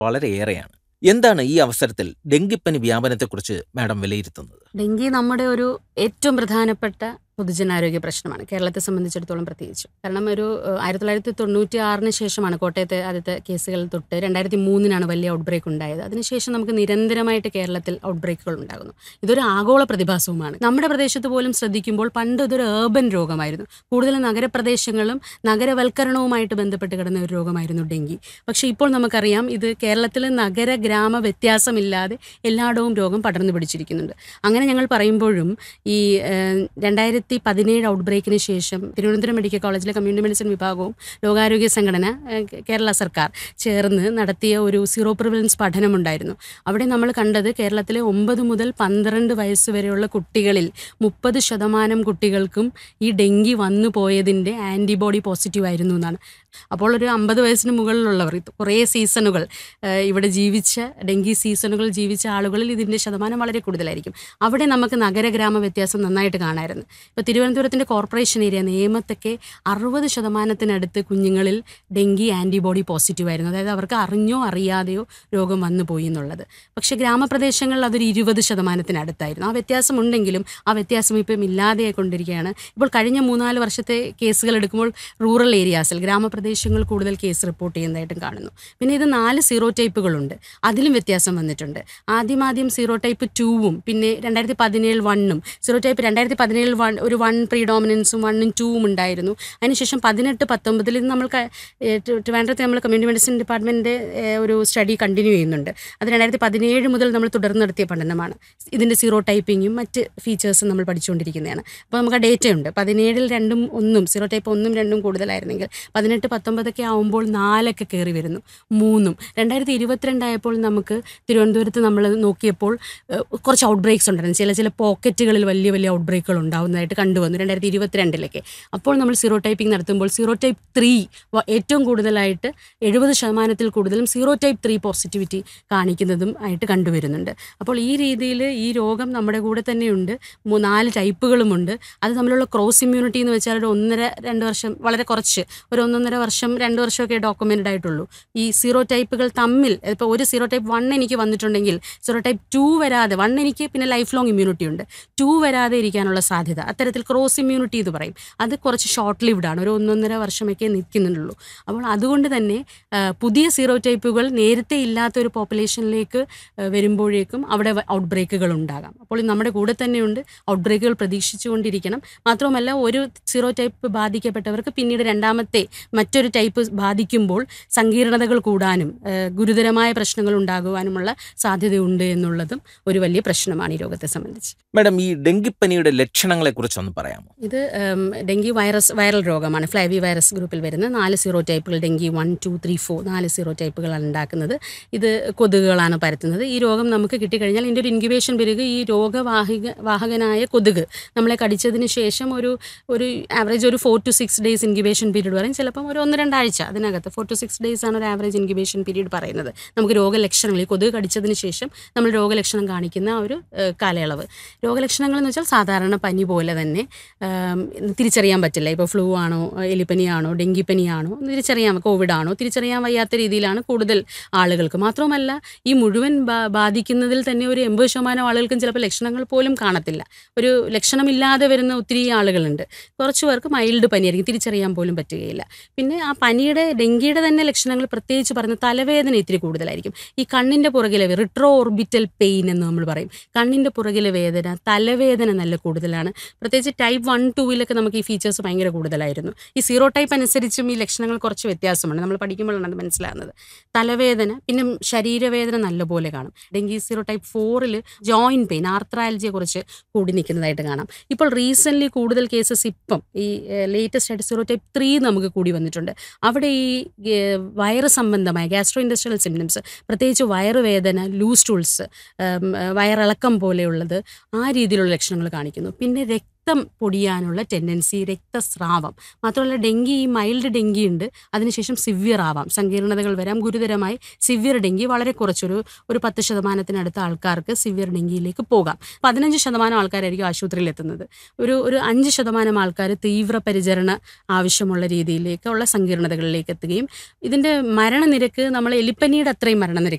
വളരെയേറെയാണ് എന്താണ് ഈ അവസരത്തിൽ ഡെങ്കിപ്പനി വ്യാപനത്തെക്കുറിച്ച് മാഡം വിലയിരുത്തുന്നത് ഡെങ്കി നമ്മുടെ ഒരു ഏറ്റവും പ്രധാനപ്പെട്ട പൊതുജനാരോഗ്യ പ്രശ്നമാണ് കേരളത്തെ സംബന്ധിച്ചിടത്തോളം പ്രത്യേകിച്ച് കാരണം ഒരു ഏഹ്, ആയിരത്തി തൊള്ളായിരത്തി തൊണ്ണൂറ്റി ആറിന് ശേഷമാണ് കോട്ടയത്തെ ആദ്യത്തെ കേസുകൾ തൊട്ട് രണ്ടായിരത്തി മൂന്നിനാണ് വലിയ ഔട്ട് ബ്രേക്ക് ഉണ്ടായത് അതിനുശേഷം നമുക്ക് നിരന്തരമായിട്ട് കേരളത്തിൽ ഔട്ട് ബ്രേക്കുകൾ ഉണ്ടാകുന്നു ഇതൊരു ആഗോള പ്രതിഭാസവുമാണ് നമ്മുടെ പ്രദേശത്ത് പോലും ശ്രദ്ധിക്കുമ്പോൾ പണ്ട് ഇതൊരു ഏർബൻ രോഗമായിരുന്നു കൂടുതലും നഗരപ്രദേശങ്ങളും നഗരവൽക്കരണവുമായിട്ട് ബന്ധപ്പെട്ട് കിടന്ന ഒരു രോഗമായിരുന്നു ഡെങ്കി പക്ഷേ ഇപ്പോൾ നമുക്കറിയാം ഇത് കേരളത്തിൽ നഗര ഗ്രാമ വ്യത്യാസമില്ലാതെ എല്ലായിടവും രോഗം പടർന്നു പിടിച്ചിരിക്കുന്നുണ്ട് അങ്ങനെ ഞങ്ങൾ പറയുമ്പോഴും ഈ ഏഹ്, രണ്ടായിരത്തി പതിനേഴ് ഔട്ട് ബ്രേക്കിന് ശേഷം തിരുവനന്തപുരം മെഡിക്കൽ കോളേജിലെ കമ്മ്യൂണിറ്റി മെഡിസിൻ വിഭാഗവും ലോകാരോഗ്യ സംഘടന ഏഹ്, കേരള സർക്കാർ ചേർന്ന് നടത്തിയ ഒരു സീറോ പ്രിവലൻസ് പഠനമുണ്ടായിരുന്നു അവിടെ നമ്മൾ കണ്ടത് കേരളത്തിലെ ഒമ്പത് മുതൽ പന്ത്രണ്ട് വയസ്സ് വരെയുള്ള കുട്ടികളിൽ മുപ്പത് ശതമാനം കുട്ടികൾക്കും ഈ ഡെങ്കി വന്നു പോയതിൻ്റെ ആൻറ്റിബോഡി പോസിറ്റീവ് ആയിരുന്നു എന്നാണ് അപ്പോൾ ഒരു അമ്പത് വയസ്സിന് മുകളിലുള്ളവർ ഇത് കുറേ സീസണുകൾ ഏഹ്, ഇവിടെ ജീവിച്ച ഡെങ്കി സീസണുകൾ ജീവിച്ച ആളുകളിൽ ഇതിൻ്റെ ശതമാനം വളരെ കൂടുതലായിരിക്കും അവിടെ നമുക്ക് നഗരഗ്രാമ വ്യത്യാസം നന്നായിട്ട് കാണാമായിരുന്നു ഇപ്പോൾ തിരുവനന്തപുരത്തിൻ്റെ കോർപ്പറേഷൻ ഏരിയ നേമത്തൊക്കെ അറുപത് ശതമാനത്തിനടുത്ത് കുഞ്ഞുങ്ങളിൽ ഡെങ്കി ആൻറ്റിബോഡി പോസിറ്റീവ് ആയിരുന്നു അതായത് അവർക്ക് അറിഞ്ഞോ അറിയാതെയോ രോഗം വന്നു പോയി എന്നുള്ളത് പക്ഷേ ഗ്രാമപ്രദേശങ്ങളിൽ അതൊരു ഇരുപത് ശതമാനത്തിനടുത്തായിരുന്നു ആ വ്യത്യാസം ഉണ്ടെങ്കിലും ആ വ്യത്യാസം ഇപ്പം ഇല്ലാതെ കൊണ്ടിരിക്കുകയാണ് ഇപ്പോൾ കഴിഞ്ഞ മൂന്നാല് വർഷത്തെ കേസുകൾ എടുക്കുമ്പോൾ റൂറൽ ഏരിയാസിൽ ഗ്രാമപ്രദേശങ്ങൾ കൂടുതൽ കേസ് റിപ്പോർട്ട് ചെയ്യുന്നതായിട്ടും കാണുന്നു പിന്നെ ഇത് നാല് സീറോ ടൈപ്പുകളുണ്ട് അതിലും വ്യത്യാസം വന്നിട്ടുണ്ട് ആദ്യം ആദ്യം സീറോ ടൈപ്പ് ടൂവും പിന്നെ രണ്ടായിരത്തി പതിനേഴ് വണ്ണും സീറോ ടൈപ്പ് രണ്ടായിരത്തി പതിനേഴ് വൺ ഒരു വൺ പ്രീഡോമിനൻസും വണ്ണും ടൂവും ഉണ്ടായിരുന്നു അതിനുശേഷം പതിനെട്ട് പത്തൊമ്പതിൽ ഇത് നമ്മൾ ക- ഏ, ട്രി- ട്രിവാൻഡ്രത്തെ നമ്മൾ കമ്മ്യൂണിറ്റി മെഡിസിൻ ഡിപ്പാർട്ട്മെൻറ്റിൻ്റെ ഒരു സ്റ്റഡി കണ്ടിന്യൂ ചെയ്യുന്നുണ്ട് അത് രണ്ടായിരത്തി പതിനേഴ് മുതൽ നമ്മൾ തുടർന്ന് നടത്തിയ പഠനമാണ് ഇതിൻ്റെ സീറോ ടൈപ്പിങ്ങും മറ്റ് ഫീച്ചേഴ്സും നമ്മൾ പഠിച്ചുകൊണ്ടിരിക്കുന്നതാണ് അപ്പോൾ നമുക്ക് ആ ഡേറ്റ ഉണ്ട് പതിനേഴിൽ രണ്ടും ഒന്നും സീറോ ടൈപ്പ് ഒന്നും രണ്ടും കൂടുതലായിരുന്നെങ്കിൽ പതിനെട്ട് പത്തൊമ്പതൊക്കെ ആവുമ്പോൾ നാലൊക്കെ കയറി വരുന്നു മൂന്നും രണ്ടായിരത്തി ഇരുപത്തിരണ്ടായപ്പോൾ നമുക്ക് തിരുവനന്തപുരത്ത് നമ്മൾ നോക്കിയപ്പോൾ ഏഹ്, കുറച്ച് ഔട്ട് ബ്രേക്സ് ഉണ്ടായിരുന്നു ചില ചില പോക്കറ്റുകളിൽ വലിയ വലിയ ഔട്ട് ബ്രേക്കുകൾ ഉണ്ടാവുന്നതായിട്ട് കണ്ടുവന്നു രണ്ടായിരത്തി ഇരുപത്തിരണ്ടിലൊക്കെ അപ്പോൾ നമ്മൾ സീറോ ടൈപ്പിംഗ് നടത്തുമ്പോൾ സീറോ ടൈപ്പ് ത്രീ ഏറ്റവും കൂടുതലായിട്ട് എഴുപത് ശതമാനത്തിൽ കൂടുതലും സീറോ ടൈപ്പ് ത്രീ പോസിറ്റിവിറ്റി കാണിക്കുന്നതും ആയിട്ട് കണ്ടുവരുന്നുണ്ട് അപ്പോൾ ഈ രീതിയിൽ ഈ രോഗം നമ്മുടെ കൂടെ തന്നെയുണ്ട് മൂ- നാല് ടൈപ്പുകളുമുണ്ട് അത് തമ്മിലുള്ള ക്രോസ് ഇമ്മ്യൂണിറ്റി എന്ന് വെച്ചാൽ ഒരു ഒന്നര രണ്ട് വർഷം വളരെ കുറച്ച് ഒരു ഒന്നൊന്നര വർഷം രണ്ട് വർഷമൊക്കെ ഡോക്യുമെൻറ്റഡ് ആയിട്ടുള്ളൂ ഈ സീറോ ടൈപ്പുകൾ തമ്മിൽ ഇപ്പോൾ ഒരു സീറോ ടൈപ്പ് വൺ എനിക്ക് വന്നിട്ടുണ്ടെങ്കിൽ സീറോ ടൈപ്പ് ടു വരാതെ വൺ എനിക്ക് പിന്നെ ലൈഫ് ലോങ് ഇമ്മ്യൂണിറ്റി ഉണ്ട് ടു വരാതെ ഇരിക്കാനുള്ള സാധ്യത അത്തരത്തിൽ ക്രോസ് ഇമ്മ്യൂണിറ്റി എന്ന് പറയും അത് കുറച്ച് ഷോർട്ട് ലിവ്ഡ് ആണ് ഒരു ഒന്നൊന്നര വർഷമൊക്കെ നിൽക്കുന്നുള്ളൂ അപ്പോൾ അതുകൊണ്ട് തന്നെ ആ, പുതിയ സീറോ ടൈപ്പുകൾ നേരത്തെ ഇല്ലാത്ത ഒരു പോപ്പുലേഷനിലേക്ക് ആ, വരുമ്പോഴേക്കും അവിടെ ഔട്ട് ബ്രേക്കുകൾ ഉണ്ടാകാം അപ്പോൾ ഇത് നമ്മുടെ കൂടെ തന്നെയുണ്ട് ഔട്ട് ബ്രേക്കുകൾ പ്രതീക്ഷിച്ചുകൊണ്ടിരിക്കണം മാത്രമല്ല ഒരു സീറോ ടൈപ്പ് ബാധിക്കപ്പെട്ടവർക്ക് പിന്നീട് രണ്ടാമത്തെ മറ്റൊരു ടൈപ്പ് ബാധിക്കുമ്പോൾ സങ്കീർണതകൾ കൂടാനും ആ, ഗുരുതരമായ പ്രശ്നങ്ങൾ ഉണ്ടാകുവാനുമുള്ള സാധ്യതയുണ്ട് എന്നുള്ളതും ഒരു വലിയ പ്രശ്നമാണ് ഈ രോഗത്തെ സംബന്ധിച്ച് മാഡം ഈ ഡെങ്കിപ്പനിയുടെ ലക്ഷണങ്ങളെക്കുറിച്ച് ഒന്ന് പറയാമോ ഇത് ഉം, ഡെങ്കി വൈറസ് വൈറൽ രോഗമാണ് ഫ്ലൈവി വൈറസ് ഗ്രൂപ്പിൽ വരുന്ന നാല് സീറോ ടൈപ്പുകൾ dengue one two three four നാല് സീറോ ടൈപ്പുകളാണ് ഉണ്ടാക്കുന്നത് ഇത് കൊതുകുകളാണ് പരത്തുന്നത് ഈ രോഗം നമുക്ക് കിട്ടിക്കഴിഞ്ഞാൽ ഇതിൻ്റെ ഒരു ഇൻക്യുബേഷൻ പീരീഡ് ഈ രോഗവാഹിക വാഹകനായ കൊതുക് നമ്മളെ കടിച്ചതിന് ശേഷം ഒരു ഒരു ആവറേജ് ഒരു four to six days incubation period പറയും ചിലപ്പം ഒരു ഒന്ന് രണ്ടാഴ്ച അതിനകത്ത് ഫോർ ടു സിക്സ് ഡേയ്സ് ആണ് ഒരു ആവറേജ് ഇൻക്യുബേഷൻ പീരീഡ് പറയുന്നത് നമുക്ക് രോഗലക്ഷണങ്ങൾ ഈ കൊതുക് കടിച്ചതിന് ശേഷം നമ്മൾ രോഗലക്ഷണം കാണിക്കുന്ന ആ ഒരു ഏഹ്, കാലയളവ് രോഗലക്ഷണങ്ങൾ എന്ന് വെച്ചാൽ സാധാരണ പനി പോലെ തന്നെ ആം, തിരിച്ചറിയാൻ പറ്റില്ല ഇപ്പോൾ ഫ്ലൂ ആണോ എലിപ്പനിയാണോ ഡെങ്കിപ്പനിയാണോ എന്ന് തിരിച്ചറിയാൻ കോവിഡ് ആണോ തിരിച്ചറിയാൻ വയ്യാത്ത രീതിയിലാണ് കൂടുതൽ ആളുകൾക്ക് മാത്രമല്ല ഈ മുഴുവൻ ബാ- ബാധിക്കുന്നതിൽ തന്നെ ഒരു എൺപത് ശതമാനം ആളുകൾക്കും ചിലപ്പോൾ ലക്ഷണങ്ങൾ പോലും കാണത്തില്ല ഒരു ലക്ഷണമില്ലാതെ വരുന്ന ഒത്തിരി ആളുകളുണ്ട് കുറച്ച് പേർക്ക് മൈൽഡ് പനിയായിരിക്കും തിരിച്ചറിയാൻ പോലും പറ്റുകയില്ല പിന്നെ ആ പനിയുടെ ഡെങ്കിയുടെ തന്നെ ലക്ഷണങ്ങൾ പ്രത്യേകിച്ച് പറഞ്ഞ തലവേദന ഇത്തിരി കൂടുതലായിരിക്കും ഈ കണ്ണിൻ്റെ പുറകിലെ റിട്രോ ഓർബിറ്റൽ പെയിൻ എന്ന് നമ്മൾ പറയും കണ്ണിൻ്റെ പുറകിലെ വേദന തലവേദന നല്ല കൂടുതലാണ് പ്രത്യേകിച്ച് ടൈപ്പ് വൺ ടൂവിലൊക്കെ നമുക്ക് ഈ ഫീച്ചേഴ്സ് ഭയങ്കര കൂടുതലായിരുന്നു ഈ സീറോ ടൈപ്പ് അനുസരിച്ചും ഈ ലക്ഷണങ്ങൾ കുറച്ച് വ്യത്യാസമാണ് നമ്മൾ പഠിക്കുമ്പോഴാണ് അത് മനസ്സിലാകുന്നത് തലവേദന പിന്നെ ശരീരവേദന നല്ലപോലെ കാണും ഡെങ്കി സീറോ ടൈപ്പ് ഫോറിൽ ജോയിൻറ്റ് പെയിൻ ആർത്രയാലജിയെ കുറിച്ച് കൂടി നിൽക്കുന്നതായിട്ട് കാണാം ഇപ്പോൾ റീസെൻ്റ്ലി കൂടുതൽ കേസസ് ഇപ്പം ഈ ലേറ്റസ്റ്റ് ആയിട്ട് സീറോ ടൈപ്പ് ത്രീ നമുക്ക് കൂടി വന്നിട്ടുണ്ട് അവിടെ ഈ ഏഹ്, വയറ് സംബന്ധമായ ഗ്യാസ്ട്രോ ഇൻഡസ്ട്രിയൽ സിംറ്റംസ് പ്രത്യേകിച്ച് വയറുവേദന ലൂസ് ടൂൾസ് വയറിളക്കം പോലെയുള്ളത് ആ രീതിയിലുള്ള ലക്ഷണങ്ങൾ കാണിക്കുന്നു പിന്നെ രക്ത രക്തം പൊടിയാനുള്ള ടെൻഡൻസി രക്തസ്രാവം മാത്രമല്ല ഡെങ്കി ഈ മൈൽഡ് ഡെങ്കി ഉണ്ട് അതിനുശേഷം സിവിയർ ആവാം സങ്കീർണതകൾ വരാം ഗുരുതരമായി സിവിയർ ഡെങ്കി വളരെ കുറച്ചൊരു ഒരു പത്ത് ശതമാനത്തിനടുത്ത ആൾക്കാർക്ക് സിവിയർ ഡെങ്കിയിലേക്ക് പോകാം പതിനഞ്ച് ശതമാനം ആൾക്കാരായിരിക്കും ആശുപത്രിയിൽ എത്തുന്നത് ഒരു ഒരു അഞ്ച് ശതമാനം ആൾക്കാർ തീവ്ര പരിചരണ ആവശ്യമുള്ള രീതിയിലേക്കുള്ള സങ്കീർണതകളിലേക്ക് എത്തുകയും ഇതിൻ്റെ മരണനിരക്ക് നമ്മൾ എലിപ്പനിയുടെ അത്രയും മരണനിരക്ക്